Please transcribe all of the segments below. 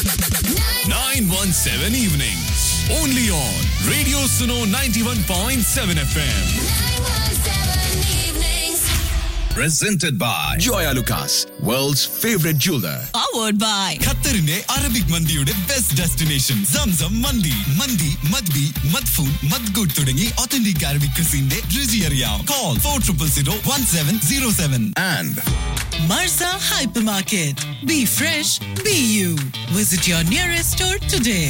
917 evenings. Only on Radio Suno 91.7 FM. Presented by Joya Lucas, world's favorite jeweler. powered by ഖത്തറിന്റെ Arabic മന്തിയുടെ best destination Zamzam മന്തി മന്തി മദ്ബി മദ്ഫൂൺ മദ്ഗുഡ് തുടങ്ങി ഒത്തന്റിക് അറബിക് ക്രിസിന്റെ രുചി അറിയാം call four triple zero one seven zero seven And Marza Hypermarket. Be fresh, be you. Visit your nearest store today.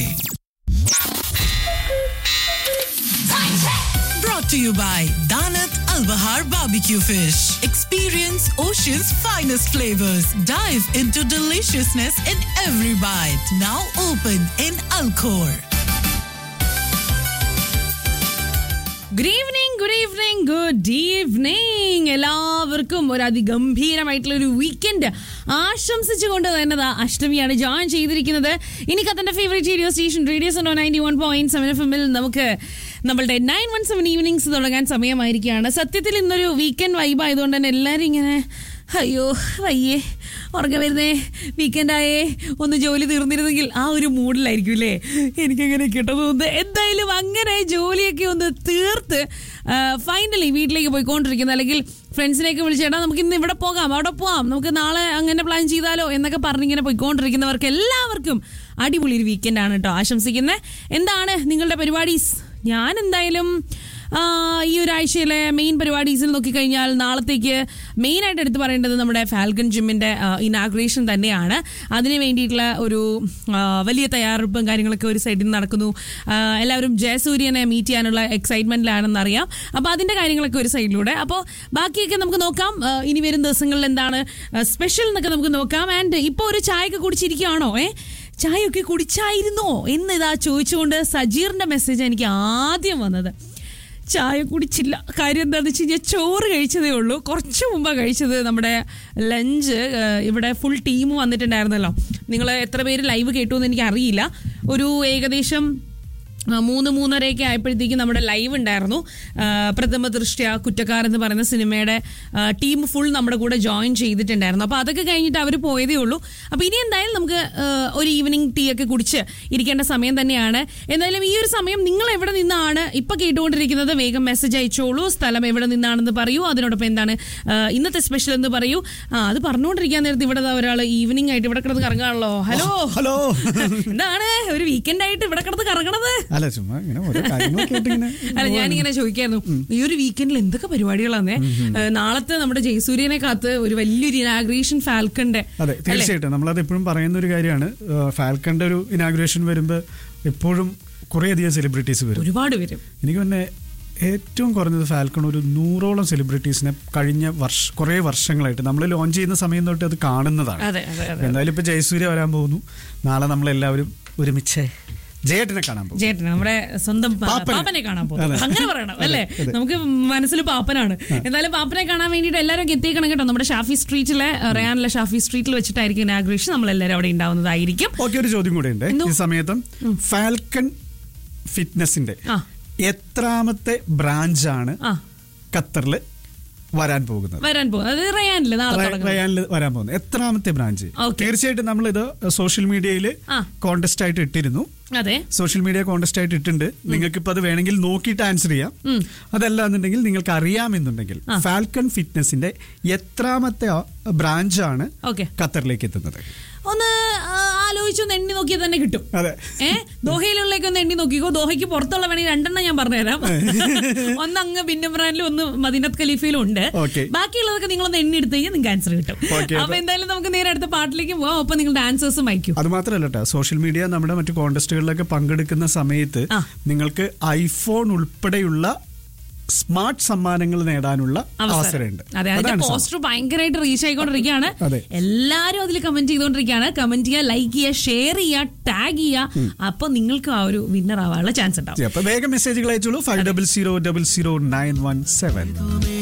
Brought to you by Danat Al Bahar Barbecue Fish. Experience Ocean's finest flavors. Dive into deliciousness in every bite. Now open in Alcor. Good evening good evening good evening എല്ലാവർക്കും ഒരു അതിഗംഭീരമായിട്ടുള്ള ഒരു weekend ആശംസിച്ചുകൊണ്ട് തന്നെ ദാ അഷ്ടമിയാണ് join ചെയ്തിരിക്കുന്നത് ഇനി കത്തന്റെ favourite radio station radio Suno ninety one point seven F എമ്മിൽ നമുക്ക് നമ്മളുടെ നയൻ വൺ സെവൻ ഈവനിങ്സ് തുടങ്ങാൻ സമയമായിരിക്കുകയാണ് സത്യത്തിൽ ഇന്നൊരു വീക്കെൻഡ് വൈബ് ആയതുകൊണ്ട് തന്നെ എല്ലാവരും ഇങ്ങനെ അയ്യോ വയ്യേ ഉറങ്ങ വരുന്നേ വീക്കെൻഡായേ ഒന്ന് ജോലി തീർന്നിരുന്നെങ്കിൽ ആ ഒരു മൂഡിലായിരിക്കും അല്ലേ എനിക്കങ്ങനെ കിട്ടുന്നു തോന്നുന്നത് എന്തായാലും അങ്ങനെ ജോലിയൊക്കെ ഒന്ന് തീർത്ത് ഫൈനലി വീട്ടിലേക്ക് പോയിക്കൊണ്ടിരിക്കുന്നത് അല്ലെങ്കിൽ ഫ്രണ്ട്സിനെയൊക്കെ വിളിച്ചേട്ടാ നമുക്ക് ഇന്ന് ഇവിടെ പോകാം അവിടെ പോകാം നമുക്ക് നാളെ അങ്ങനെ പ്ലാൻ ചെയ്താലോ എന്നൊക്കെ പറഞ്ഞിങ്ങനെ പോയിക്കൊണ്ടിരിക്കുന്നവർക്ക് എല്ലാവർക്കും അടിപൊളി ഒരു വീക്കെൻഡാണ് കേട്ടോ ആശംസിക്കുന്നത് എന്താണ് നിങ്ങളുടെ പരിപാടീസ് ഞാൻ എന്തായാലും ആ, ഈ ഒരാഴ്ചയിലെ മെയിൻ പരിപാടീസിൽ നോക്കിക്കഴിഞ്ഞാൽ നാളത്തേക്ക് മെയിനായിട്ട് എടുത്തു പറയേണ്ടത് നമ്മുടെ ഫാൽക്കൺ ജിമ്മിൻ്റെ ഇനാഗ്രേഷൻ തന്നെയാണ് അതിന് വേണ്ടിയിട്ടുള്ള ഒരു ആ, വലിയ തയ്യാറെടുപ്പും കാര്യങ്ങളൊക്കെ ഒരു സൈഡിൽ നിന്ന് നടക്കുന്നു ആ, എല്ലാവരും ജയസൂര്യനെ മീറ്റ് ചെയ്യാനുള്ള എക്സൈറ്റ്മെൻറ്റിലാണെന്ന് അറിയാം അപ്പോൾ അതിൻ്റെ കാര്യങ്ങളൊക്കെ ഒരു സൈഡിലൂടെ അപ്പോൾ ബാക്കിയൊക്കെ നമുക്ക് നോക്കാം ആ, ഇനി വരും ദിവസങ്ങളിൽ എന്താണ് സ്പെഷ്യൽ എന്നൊക്കെ നമുക്ക് നോക്കാം ആൻഡ് ഇപ്പോൾ ഒരു ചായയൊക്കെ കുടിച്ചിരിക്കുകയാണോ ഏ ചായയൊക്കെ കുടിച്ചായിരുന്നോ എന്ന് ഇതാ ചോദിച്ചുകൊണ്ട് സജീറിൻ്റെ മെസ്സേജ് എനിക്ക് ആദ്യം വന്നത് ചായ കുടിച്ചില്ല കാര്യം എന്താണെന്ന് വെച്ച് കഴിഞ്ഞാൽ ചോറ് കഴിച്ചതേ ഉള്ളൂ കുറച്ച് മുമ്പാണ് കഴിച്ചത് നമ്മുടെ ലഞ്ച് ഇവിടെ ഫുൾ ടീം വന്നിട്ടുണ്ടായിരുന്നല്ലോ നിങ്ങൾ എത്ര പേര് ലൈവ് കേട്ടു എന്ന് എനിക്ക് അറിയില്ല ഒരു ഏകദേശം ആ, മൂന്ന് മൂന്നരയൊക്കെ ആയപ്പോഴത്തേക്കും നമ്മുടെ ലൈവ് ഉണ്ടായിരുന്നു ആ, പ്രഥമ ദൃഷ്ട്യ കുറ്റക്കാർ എന്ന് പറയുന്ന സിനിമയുടെ ടീം ഫുൾ നമ്മുടെ കൂടെ ജോയിൻ ചെയ്തിട്ടുണ്ടായിരുന്നു അപ്പോൾ അതൊക്കെ കഴിഞ്ഞിട്ട് അവർ പോയതേ ഉള്ളൂ അപ്പോൾ ഇനി എന്തായാലും നമുക്ക് ആ, ഒരു ഈവനിങ് ടീ ഒക്കെ കുടിച്ച് ഇരിക്കേണ്ട സമയം തന്നെയാണ് എന്തായാലും ഈ ഒരു സമയം നിങ്ങൾ എവിടെ നിന്നാണ് ഇപ്പം കേട്ടുകൊണ്ടിരിക്കുന്നത് വേഗം മെസ്സേജ് അയച്ചോളൂ സ്ഥലം എവിടെ നിന്നാണെന്ന് പറയൂ അതിനോടൊപ്പം എന്താണ് ആ, ഇന്നത്തെ സ്പെഷ്യൽ എന്ന് പറയൂ ആ അത് പറഞ്ഞുകൊണ്ടിരിക്കാൻ നേരത്തെ ഇവിടെ ഒരാൾ ഈവനിങ് ആയിട്ട് ഇവിടെ കിടന്ന് കറങ്ങാണല്ലോ ഹലോ ഹലോ എന്താണ് ഒരു വീക്കെൻഡ് ആയിട്ട് ഇവിടെ കിടന്ന് കറങ്ങണത് അല്ല ചുമ്മാ ഇങ്ങനെ ഓരോ കാര്യങ്ങൾ കേട്ടിങ്ങനെ അല്ല ഞാനിങ്ങനെ ചോദിക്കായിരുന്നു ഈ ഒരു വീക്കെൻഡിൽ എന്തൊക്കെ പരിപാടികളാന്നേ ഏഹ് നാളത്തെ നമ്മുടെ ജയസൂര്യനെ കാത്ത് ഒരു വലിയൊരു ഇനാഗ്രേഷൻ ഫാൽക്കന്റെ അതെ തീർച്ചയായിട്ടും നമ്മളത് എപ്പോഴും പറയുന്ന ഒരു കാര്യമാണ് ഫാൽക്കന്റെ ഒരു ഇനാഗുറേഷൻ വരുമ്പോൾ എപ്പോഴും കുറേയധികം സെലിബ്രിറ്റീസ് വരും ഒരുപാട് പേരും എനിക്ക് തന്നെ ഏറ്റവും കുറഞ്ഞത് ഫാൽക്കൺ ഒരു നൂറോളം സെലിബ്രിറ്റീസിനെ കഴിഞ്ഞ വർഷ കുറേ വർഷങ്ങളായിട്ട് നമ്മൾ ലോഞ്ച് ചെയ്യുന്ന സമയം തൊട്ട് അത് കാണുന്നതാണ് അതെ അതെ അതെ എന്തായാലും ഇപ്പൊ ജയസൂര്യ വരാൻ പോകുന്നു നാളെ നമ്മളെല്ലാവരും ഒരുമിച്ച് ജയേട്ടനെ കാണാൻ പോകും ചേട്ടൻ നമ്മുടെ സ്വന്തം പാ- പാപ്പനെ. പാപ്പനെ കാണാൻ പോകും അതെ. അങ്ങനെ പറയണം അതെ, അല്ലേ അതെ. നമുക്ക് മനസ്സിൽ പാപ്പനാണ് എന്തായാലും പാപ്പനെ കാണാൻ വേണ്ടിയിട്ട് എല്ലാവരും എത്തിക്കണം കേട്ടോ നമ്മുടെ ഷാഫി സ്ട്രീറ്റിലെ റയാനിലെ ഷാഫി സ്ട്രീറ്റിൽ വെച്ചിട്ടായിരിക്കും ഇനാഗ്രേഷൻ നമ്മൾ എല്ലാവരും അവിടെ ഉണ്ടാവുന്നതായിരിക്കും ഓക്കെ ഒരു ചോദ്യം കൂടെ ഉണ്ട് എന്തോ? ഈ സമയത്തും ഫാൽക്കൺ ഫിറ്റ്നസിന്റെ ആ. എത്രാമത്തെ ബ്രാഞ്ചാണ് ആ ഖത്തറിൽ വരാൻ പോകുന്നത് വരാൻ പോകും അത് റയാനില് നാളെ റയ- തുടങ്ങും റയാനിൽ വരാൻ പോകുന്നത് എത്രാമത്തെ ബ്രാഞ്ച് Okay. തീർച്ചയായിട്ടും നമ്മൾ ഇത് സോഷ്യൽ മീഡിയയിൽ ആ. കോണ്ടസ്റ്റ് ആയിട്ട് ഇട്ടിരുന്നു അതെ സോഷ്യൽ മീഡിയ കോണ്ടസ്റ്റ് ആയിട്ട് ഇട്ടുണ്ട് നിങ്ങൾക്ക് ഇപ്പൊ അത് വേണമെങ്കിൽ നോക്കിയിട്ട് ആൻസർ ചെയ്യാം അതല്ല എന്നുണ്ടെങ്കിൽ നിങ്ങൾക്ക് അറിയാമെന്നുണ്ടെങ്കിൽ ഫാൽക്കൺ ഫിറ്റ്നസിന്റെ എത്രാമത്തെ ബ്രാഞ്ചാണ് ഓക്കെ ഖത്തറിലേക്ക് എത്തുന്നത് ഒന്ന് ആ, ആലോചിച്ചൊന്ന് എണ്ണി നോക്കിയാൽ തന്നെ കിട്ടും അതെ ഏ ദോഹയിലുള്ളേക്ക് ഒന്ന് എണ്ണി നോക്കിക്കോ ദോഹയ്ക്ക് പുറത്തുള്ള വേണമെങ്കിൽ രണ്ടെണ്ണം ഞാൻ പറഞ്ഞുതരാം ഒന്ന് അങ്ങ് ബിന്നബ്രാനിലും ഒന്ന് മദീനത്ത് ഖലീഫയിലും ഉണ്ട് Okay. ബാക്കിയുള്ളതൊക്കെ നിങ്ങളൊന്ന് എണ്ണി എടുത്തു കഴിഞ്ഞാൽ നിങ്ങൾക്ക് ആൻസർ കിട്ടും Okay, അപ്പൊ എന്തായാലും നമുക്ക് നേരെ അടുത്ത പാട്ടിലേക്ക് പോവാം ഒപ്പം നിങ്ങളുടെ ആൻസേഴ്സും അയക്കും അത് മാത്രമല്ല കേട്ടോ സോഷ്യൽ മീഡിയ നമ്മുടെ മറ്റു കോണ്ടസ്റ്റുകളിലൊക്കെ പങ്കെടുക്കുന്ന സമയത്ത് ആ. നിങ്ങൾക്ക് ഐഫോൺ ഉൾപ്പെടെയുള്ള സ്മാർട്ട് സമ്മാനങ്ങൾ നേടാനുള്ള അവസരമുണ്ട് അതെ അതിന്റെ അതാണ് പോസ്റ്റർ ഭയങ്കരമായിട്ട് റീച്ച് ആയിക്കൊണ്ടിരിക്കുകയാണ് അതെ. എല്ലാരും അതിൽ കമന്റ് ചെയ്തുകൊണ്ടിരിക്കുകയാണ് കമന്റ് ചെയ്യുക ലൈക്ക് ചെയ്യുക ഷെയർ ചെയ്യുക ടാഗ് ചെയ്യുക അപ്പൊ നിങ്ങൾക്ക് ആ ഒരു വിന്നർ ആവാനുള്ള ചാൻസ് ഉണ്ടാവും അപ്പൊ വേഗം മെസ്സേജുകൾ അയച്ചോളൂ five double zero double zero nine one seven